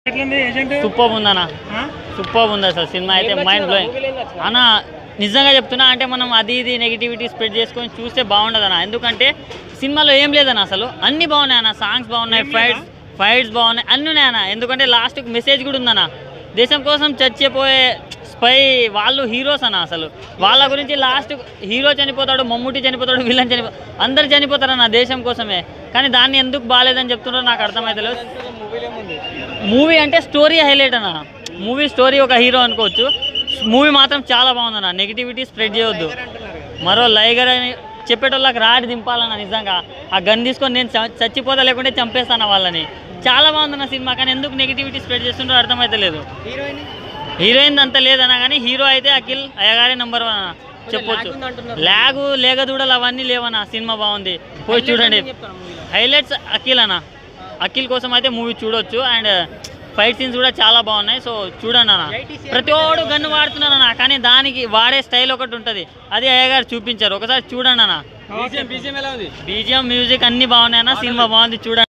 ఎట్లుంది agent super ఉందన్న ఆ? సూపర్ ఉంది అసలు సినిమా అయితే మైండ్ బ్లోయింగ్ అన్న నిజంగా చెప్తున్నా అంటే మనం అది ఇది నెగిటివిటీ స్ప్రెడ్ చేసుకొని చూస్తే బాగుండదు అన్న ఎందుకంటే సినిమాలో ఏం లేదన్న అసలు అన్ని బాగున్నాయి అన్న సాంగ్స్ బాగున్నాయి ఫైట్స్ ఫైట్స్ బాగున్నాయి అన్నీ ఉన్నాయన్న ఎందుకంటే లాస్ట్కి మెసేజ్ కూడా ఉందన్న దేశం కోసం చచ్చిపోయే స్పై వాళ్ళు హీరోస్ అన్న అసలు వాళ్ళ గురించి లాస్ట్ హీరో చనిపోతాడు మమ్ముటి చనిపోతాడు విలన్ చనిపో అందరు చనిపోతారన్న దేశం కోసమే కానీ దాన్ని ఎందుకు బాగాలేదని చెప్తున్నారో నాకు అర్థమవుతలేదు మూవీ అంటే స్టోరీ హైలైట్ అన్న మూవీ స్టోరీ ఒక హీరో అనుకోవచ్చు మూవీ మాత్రం చాలా బాగుందన్న నెగిటివిటీ స్ప్రెడ్ చేయొద్దు మరో లైగర్ అని చెప్పేటోళ్ళకి రాడి దింపాలన్న నిజంగా ఆ గన్ తీసుకొని నేను చ- చచ్చిపోతా లేకుంటే చంపేస్తాను వాళ్ళని చాలా బాగుందన్న సినిమా కానీ ఎందుకు నెగిటివిటీ స్ప్రెడ్ చేస్తుండో అర్థమైతే లేదు హీరోయిన్ అంత లేదన్నా కానీ హీరో అయితే అఖిల్ అయ్యగారే నెంబర్ వన్ అన్న చెప్పొచ్చు ల్యాగు లేగదూడలు అవన్నీ లేవన్న సినిమా బాగుంది పోయి చూడండి హైలైట్స్ అఖిల్ అన్న అఖిల్ కోసం అయితే మూవీ చూడొచ్చు అండ్ ఫైట్ సీన్స్ కూడా చాలా బాగున్నాయి సో చూడండి అన్న ప్రతి ఒక్కడు గన్ను వాడుతున్నారు అన్న కానీ దానికి వాడే స్టైల్ ఒకటి ఉంటుంది అది అయ్యగారు చూపించారు ఒకసారి చూడండి అన్న బీజిఎం మ్యూజిక్ అన్ని బాగున్నాయి అన్న సినిమా బాగుంది చూడండి